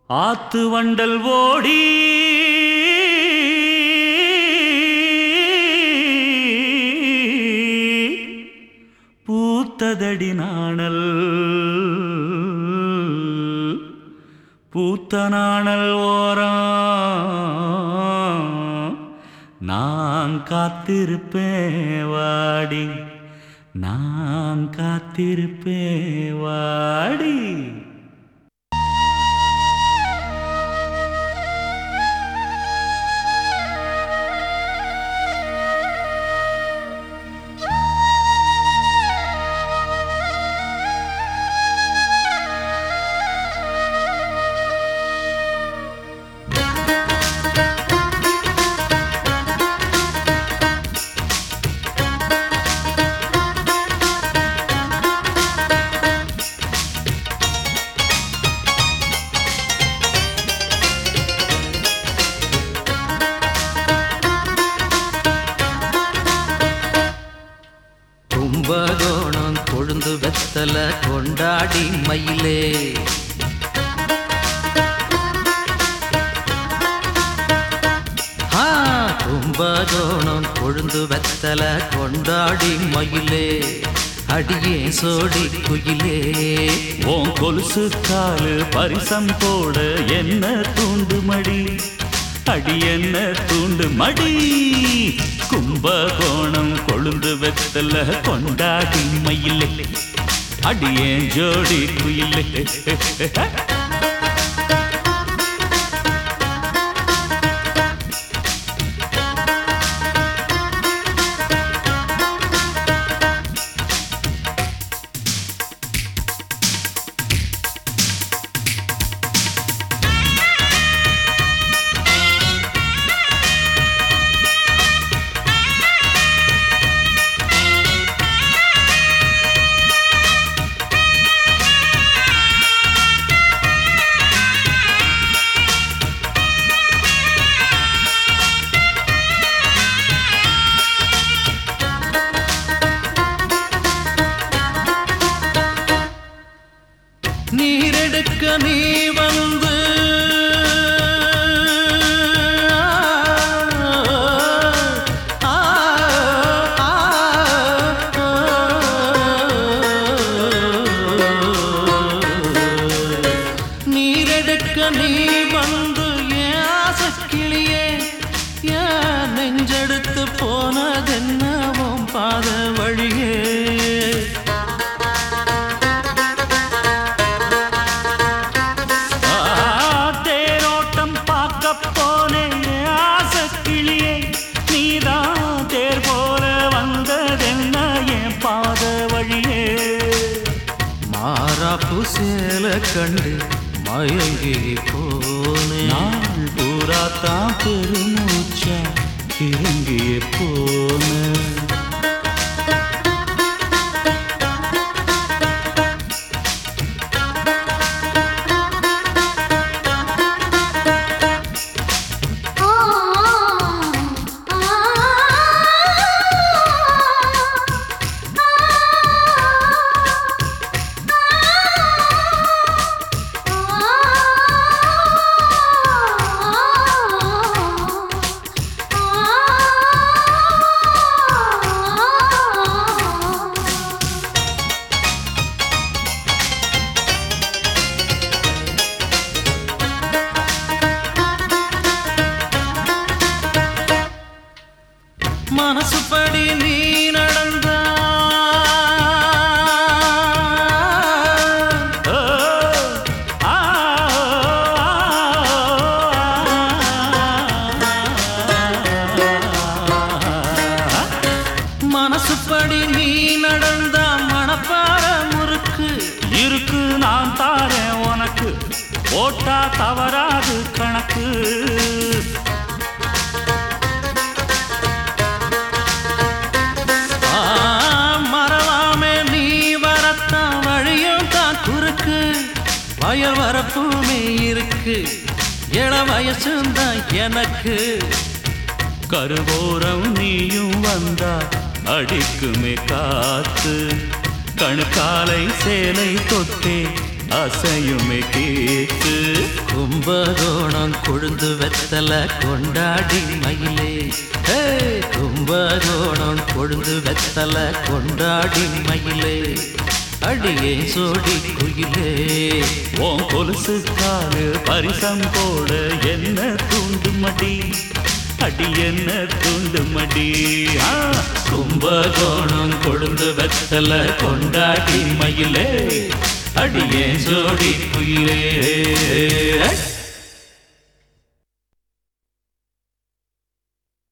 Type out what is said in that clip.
ஆத்து வண்டல் ஓடி பூத்ததடி நாணல் பூத்த நாணல் ஓரம் நான் காத்திருப்பேன் வாடி நான் காத்திருப்பேன் வாடி கும்பகோணம் கொழுந்து வெத்தல கொண்டாடி மயிலே ஆ, கும்பகோணம் கொழுந்து வெத்தல கொண்டாடி மயிலே அடியே சோடி குயிலே உன் கொலுசு காலு பரிசம் போட என்ன தூண்டு மடி அடி என்ன தூண்டு மடி கும்பகோணம் கொழுந்து வெத்தல கொண்டாடி மயிலே அடியேன் ஜோடி குயிலே நீரெடுக்க நீ வந்து ஆ, ஆ, ஆ. நீரெடுக்க நீ வந்து ஏன் ஆசக்கிளியே ஏன் நெஞ்செடுத்து போனதென்னவும் பாத வழியே ஆ, தேரோட்டம் பார்க்க போனேன் ஆசை கிளியே நீதான் தேர் போல வந்ததென்ன என் பாத வழியே மாறாப்பு சேல கண்டு மயங்கி போனே நாள் பூரா தான் பெருமூச்சா இறங்கிய போன மனசுப்படி நீ நடந்தா ஓ, ஆ, ஆ. மனசுப்படி நீ நடந்தா மணப்பாற முறுக்கு இருக்கு நான் தாரேன் உனக்கு போட்டா தவறாது கணக்கு ஆ, மறவாமே நீ வரத்தான் வழியும் தான் குறுக்கு வயல் வரப்புமே இருக்கு இள வயசுந்தான் எனக்கு கருவோரம் நீயும் வந்தா அடிக்குமே காத்து கணுக்காலை சேலை தொட்டே அசையுமே கேட்டு கும்ப கும்பகோணம் கொழுந்து வெத்தல கொண்டாடி மயிலே ஹே, கும்பகோணம் கொழுந்து வெத்தல கொண்டாடி மயிலே அடியே சோடி குயிலே உன் கொலுசு காலு பரிசம் போட என்ன தூண்டு மடி அடி என்ன தூண்டு மடி ஆ, கும்பகோணம் கொழுந்து வெத்தல கொண்டாடி மயிலே அடியே சோடி குயிலே